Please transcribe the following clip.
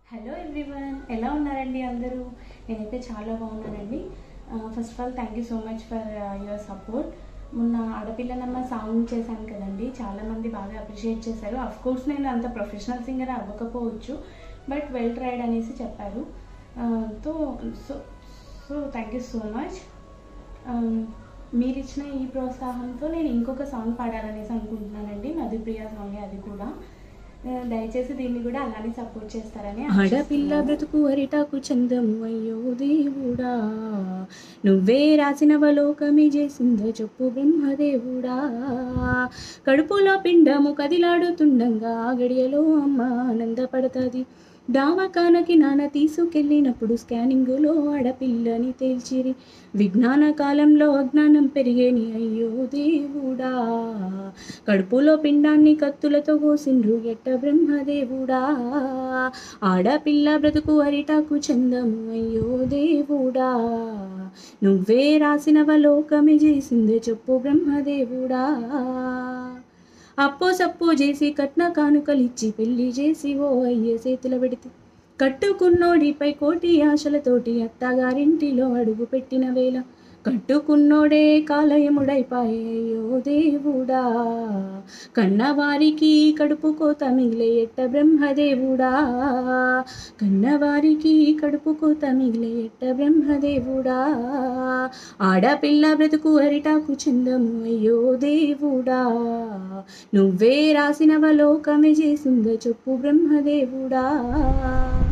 Hello everyone ఎలా ఉన్నారండి అందరూ నేనైతే చాలా బాగున్నానండి first of all thank you so much for your support మొన్న ఆడపిల్లనమ్మ సాంగ్ చేశాను కదండి చాలామంది బాగా అప్రిషియేట్ చేశారు అఫ్ కోర్స్ నేను అంత ప్రొఫెషనల్ సింగర్ అవ్వకపోవచ్చు బట్ వెల్ ట్రైడ్ అనేసి చెప్పారు తో so so thank you so much మీరు ఇచ్చిన ఈ ప్రోత్సాహంతో నేను ఇంకొక సాంగ్ పాడాలనేసి అనుకుంటున్నానండి మధుప్రియ సాంగ్ అది కూడా ఆ, దయచేసి దీన్ని కూడా అలానే సపోర్ట్ చేస్తారని ఆడపిల్ల ఆశిస్తున్నాను. బ్రతుకు అరిటాకు చందము అయ్యో దేవుడా నువ్వే రాసినవలోకమి చేసిందో చెప్పు బ్రహ్మదేవుడా కడుపులో పిండము కదిలాడుతుండగా ఆ గడియలో అమ్మ ఆనందపడతాది దావకానకి నాన్న తీసుకెళ్ళినప్పుడు స్కానింగులో ఆడపిల్లని తేల్చిరి విజ్ఞాన కాలంలో అజ్ఞానం పెరిగేని అయ్యో దేవుడా కడుపులో పిండాన్ని కత్తులతో కోసిండ్రు ఎట్ట బ్రహ్మదేవుడా ఆడపిల్ల బ్రతుకు అరిటాకు చందము అయ్యో దేవుడా నువ్వే రాసినవలోకమే చేసిందే చెప్పు బ్రహ్మదేవుడా అప్పో సప్పో చేసి కట్న కానుకలిచ్చి పెళ్లి చేసి ఓ అయ్య చేతుల పెడితే కట్టుకున్నోడిపై కోటి ఆశలతోటి అత్తగారింటిలో అడుగు పెట్టిన వేళ కట్టుకున్నోడే కాలయముడైపాయే అయ్యో దేవుడా కన్నవారికి కడుపు కోత మిగిలే ఎట్ట బ్రహ్మదేవుడా కన్నవారికి కడుపు కోత మిగిలే ఎట్ట బ్రహ్మదేవుడా ఆడపిల్ల బ్రతుకు అరిటాకు చందము అయ్యో దేవుడా నువ్వే రాసినవలోకమే చేసిందో చెప్పు బ్రహ్మదేవుడా